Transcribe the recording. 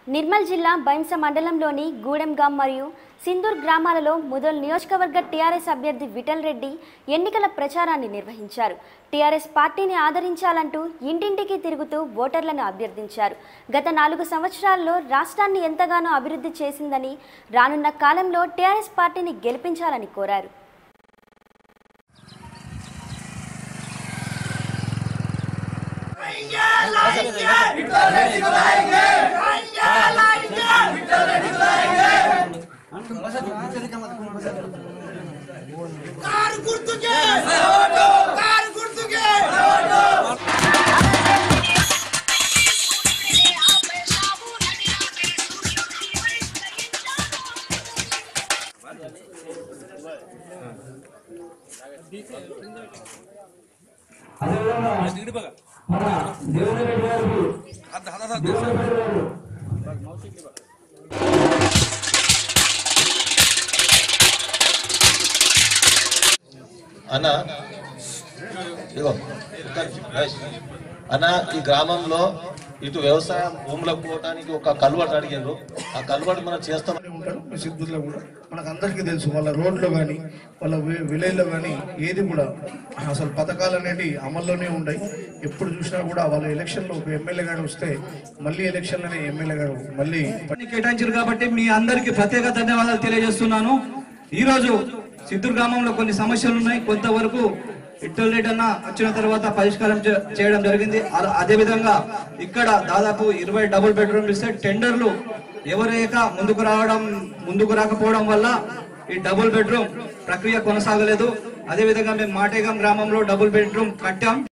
నిర్మల్ జిల్లా బైంస మండలంలోని గూడెంగాం మరియు సిందూర్ గ్రామాలలో ముదల్ నియోజకవర్గ టీఆర్ఎస్ అభ్యర్థి విఠల్ రెడ్డి ఎన్నికల ప్రచారాన్ని నిర్వహించారు టీఆర్ఎస్ పార్టీని ఆదరించాలంటూ ఇంటింటికి తిరుగుతూ ఓటర్లను అభ్యర్థించారు గత నాలుగు సంవత్సరాల్లో రాష్ట్రాన్ని ఎంతగానో అభివృద్ధి చేసిందని రానున్న కాలంలో టీఆర్ఎస్ పార్టీని గెలిపించాలని కోరారు కారు గుర్తుకే కారు గుర్తుకే అన్న ఇదిగో రైట్. అన్న ఈ గ్రామంలో ఇటు వ్యవసాయం భూములకు పోవడానికి ఒక కల్వర్ట్ అడిగారు ఆ కల్వర్ట్ మనం చేస్తాం ఉంటారు మీ సిద్ధుల్లో కూడా మనకు అందరికీ తెలుసు వాళ్ళ రోడ్లో కానీ వాళ్ళ వి- విలేజ్లో కానీ ఏది కూడా అసలు పథకాలు అనేవి అమల్లోనే ఉన్నాయి ఎప్పుడు చూసినా కూడా వాళ్ళ ఎలక్షన్లో ఒక ఎమ్మెల్యే గారు వస్తే మళ్ళీ ఎలక్షన్లోనే ఎమ్మెల్యే గారు మళ్ళీ పని కేటాయించారు కాబట్టి మీ అందరికి ప్రత్యేక ధన్యవాదాలు తెలియజేస్తున్నాను ఈ రోజు సిద్ధూరు గ్రామంలో కొన్ని సమస్యలు ఉన్నాయి కొంతవరకు ఇట్టల్ రెడ్డి అన్న వచ్చిన తర్వాత పరిష్కారం చే- చేయడం జరిగింది అలా- అదే విధంగా ఇక్కడ దాదాపు ఇరవై డబుల్ బెడ్రూమ్లు ఇస్తే టెండర్లు ఎవరేక ముందుకు రావడం ముందుకు రాకపోవడం వల్ల ఈ డబుల్ బెడ్రూమ్ ప్రక్రియ కొనసాగలేదు అదే విధంగా మేము మాటేగం గ్రామంలో డబుల్ బెడ్రూమ్ కట్టాం